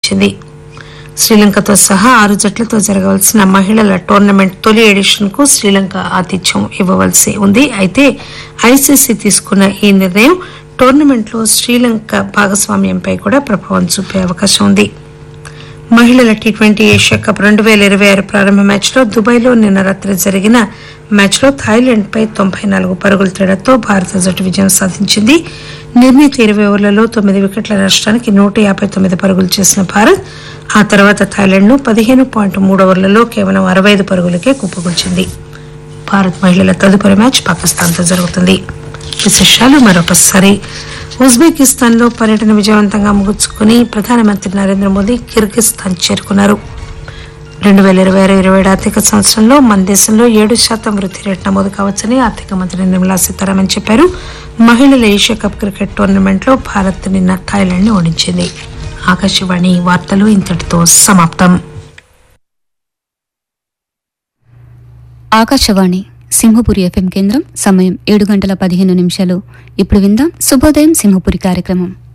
సాధించింది శ్రీలంకతో సహా ఆరు జట్లతో జరగవలసిన మహిళల టోర్నమెంట్ తొలి ఎడిషన్ కు శ్రీలంక ఆతిథ్యం ఇవ్వవలసి ఉంది అయితే ఐసీసీ తీసుకున్న ఈ నిర్ణయం టోర్నమెంట్ లో శ్రీలంక భాగస్వామ్యంపై కూడా ప్రభావం చూపే అవకాశం ఉంది మహిళల టీ ట్వంటీ ఏషియా కప్ రెండు వేల ఇరవై ఆరు ప్రారంభ మ్యాచ్లో దుబాయ్లో నిన్న రాత్రి జరిగిన మ్యాచ్లో థాయిలాండ్ పై తొంభై నాలుగు పరుగుల తేడాతో భారత జట్టు విజయం సాధించింది నిర్ణీత ఇరవై ఓవర్లలో తొమ్మిది వికెట్ల నష్టానికి నూట యాభై తొమ్మిది పరుగులు చేసిన భారత్ ఆ తర్వాత థాయిలాండ్ ను పదిహేను పాయింట్ మూడు ఓవర్లలో కేవలం అరవై ఐదు పరుగులకే కుప్పగొల్చింది భారత్ మహిళల తదుపరి మ్యాచ్ పాకిస్తాన్తో జరుగుతుంది విశేషాలు మరొకసారి ఉజ్బెకిస్తాన్ లో పర్యటన విజయవంతంగా ముగించుకుని ప్రధానమంత్రి నరేంద్ర మోదీ కిర్గిస్థాన్ చేరుకున్నారు రెండు వేల ఇరవై ఆరు ఇరవై ఏడు ఆర్థిక సంవత్సరంలో మన దేశంలో ఏడు శాతం వృద్ధి రేటు నమోదు కావచ్చని ఆర్థిక మంత్రి నిర్మలా సీతారామన్ చెప్పారు మహిళల ఏషియా కప్ క్రికెట్ టోర్నమెంట్ లో భారత్ నిన్న థాయిలాండ్ ని ఓడించింది ఆకాశవాణి వార్తలు ఇంతటితో సమాప్తం ఆకాశవాణి సింహపురి ఎఫ్ఎం కేంద్రం సమయం ఏడు గంటల పదిహేను నిమిషాలు ఇప్పుడు విందాం శుభోదయం సింహపురి కార్యక్రమం